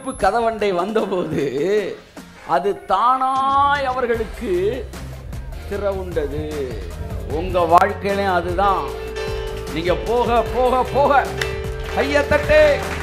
இருப்பு கதவண்டை வந்தபோது அது தானாய் அவர்களுக்கு திறவுண்டது உங்க வாழ்க்கையிலும் அதுதான் நீங்க போக போக போக கைய தட்டு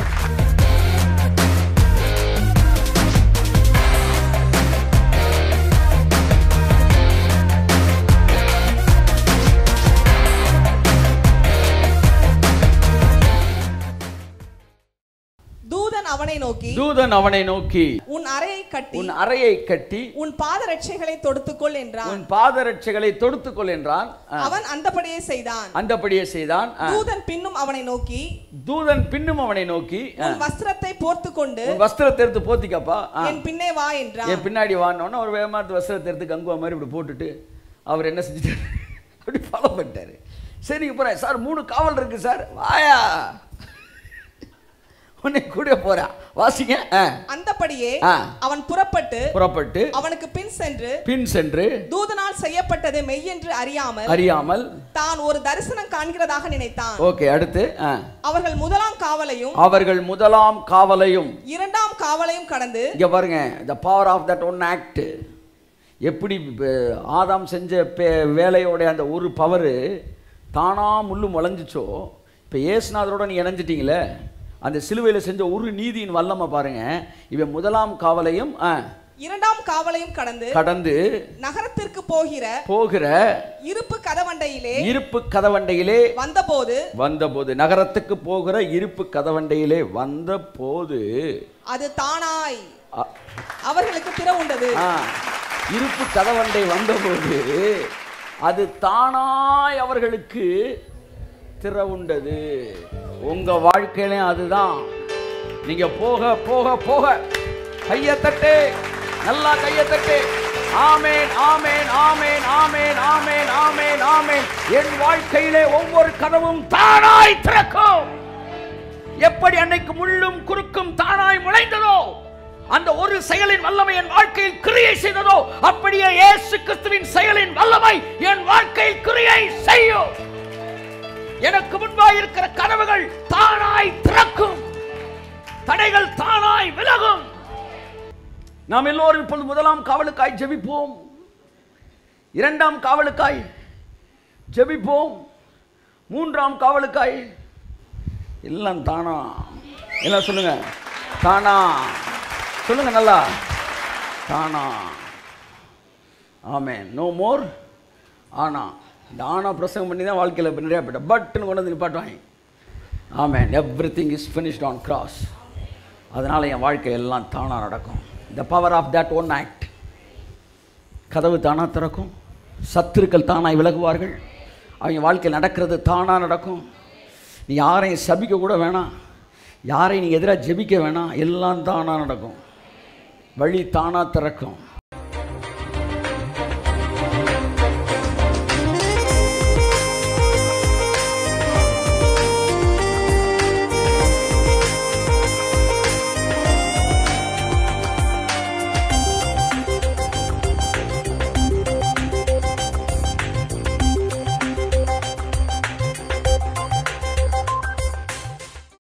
தூதன் அவனை நோக்கி தூதன் அவனை நோக்கி உன் அறையை கட்டி உன் அறையை கட்டி உன் பாதரட்சைகளை தொடுத்துக்கொள் என்றான் உன் பாதரட்சைகளை தொடுத்துக்கொள் என்றான் ஆ. அவன் அந்தபடியே செய்தான் அந்தபடியே செய்தான் ஆ. தூதன் பின்னும் அவனை நோக்கி தூதன் பின்னும் அவனை நோக்கி ஆ. உன் வஸ்திரத்தை போர்த்து கொண்டு உன் வஸ்திரத்தை எடுத்து போத்திக்கப்பா ஆ. என் பின்னே வா என்றான் என் பின்னாடி வானோன்னு அவர் வேகமாக வஸ்திரத்தை எடுத்து கங்குவா மாதிரி இப்படி போட்டுட்டு அவர் என்ன செஞ்சுட்டாரு அப்படி ஃபாலோ பண்ணிட்டாரு சரி போகிறேன் சார் மூணு காவல் இருக்கு சார் வாயா உன்னை கூட போறா வாசிங்க ஆ. அந்தபடியே ஆ. அவன் புறப்பட்டு புறப்பட்டு அவனுக்கு பின் சென்று பின் சென்று தூதனால் செய்யப்பட்டது மெய்யென்று அறியாமல் அறியாமல் தான் ஒரு தரிசனம் காண்கிறதாக நினைத்தான் ஓகே அடுத்து ஆ. அவர்கள் முதலாம் காவலையும் அவர்கள் முதலாம் காவலையும் இரண்டாம் காவலையும் கடந்து இங்க பாருங்க the power of that one act எப்படி ப- ஆதாம் செஞ்ச பே- வேலையோட அந்த ஒரு பவரு தானா முள்ளு முளைஞ்சிச்சோ இப்போ ஏசுநாதரோட நீ இணைஞ்சிட்டீங்களே அந்த சிலுவையில் செஞ்ச ஒரு நீதியின் வல்லமை பாருங்க இவன் முதலாம் காவலையும் ஆ, இரண்டாம் காவலையும் கடந்து கடந்து நகரத்திற்கு போகிற போகிற இருப்பு கதவண்டையிலே இருப்பு கதவண்டையிலே வந்தபோது வந்தபோது நகரத்துக்கு போகிற இருப்பு கதவண்டையிலே வந்தபோது அது தானாய் அ- அவர்களுக்கு திற உண்டது ஆ, இருப்பு கதவண்டை வந்தபோது அது தானாய் அவர்களுக்கு திறவுண்டது உங்க வாழ்க்கையிலும் அதுதான் நீங்க போக போக போக கைய தட்டு நல்லா கைய தட்டு ஆமேன் ஆமேன் ஆமேன் ஆமேன் ஆமேன் ஆமேன் ஆமேன் என் வாழ்க்கையிலே ஒவ்வொரு கதவும் தானாய் திறக்கும் எப்படி அன்னைக்கு முள்ளும் குறுக்கும் தானாய் முளைந்ததோ அந்த ஒரு செயலின் வல்லமை என் வாழ்க்கையில் கிரியை செய்ததோ அப்படியே இயேசு கிறிஸ்துவின் செயலின் வல்லமை என் வாழ்க்கையில் கிரியை செய்யும் எனக்கு முன்பாய் இருக்கிற கதவுகள் தானாய் திறக்கும் தடைகள் தானாய் விலகும் நாம் எல்லோரும் இப்பொழுது முதலாம் காவலுக்காய் ஜெபிப்போம் இரண்டாம் காவலுக்காய் ஜெபிப்போம் மூன்றாம் காவலுக்காய் எல்லாம் தானா எல்லாம் சொல்லுங்க தானா சொல்லுங்க நல்லா தானா ஆமே நோ மோர் ஆனா இந்த ஆனா பிரசங்கம் பண்ணி தான் வாழ்க்கையில் இப்ப நிறையா போயிட்ட பட்டுன்னு கொண்டு வந்து நிப்பாட்டுவாங்க ஆமேன் everything is finished on cross அதனால் என் வாழ்க்கை எல்லாம் தானாக நடக்கும் the power of that one act கதவு தானாக திறக்கும் சத்துருக்கள் தானாய் விலகுவார்கள் அவங்க வாழ்க்கையில் நடக்கிறது தானாக நடக்கும் நீ யாரையும் சபிக்க கூட வேணாம் யாரையும் நீ எதிராக ஜெபிக்க வேணாம் எல்லாம் தானாக நடக்கும் வழி தானாக திறக்கும்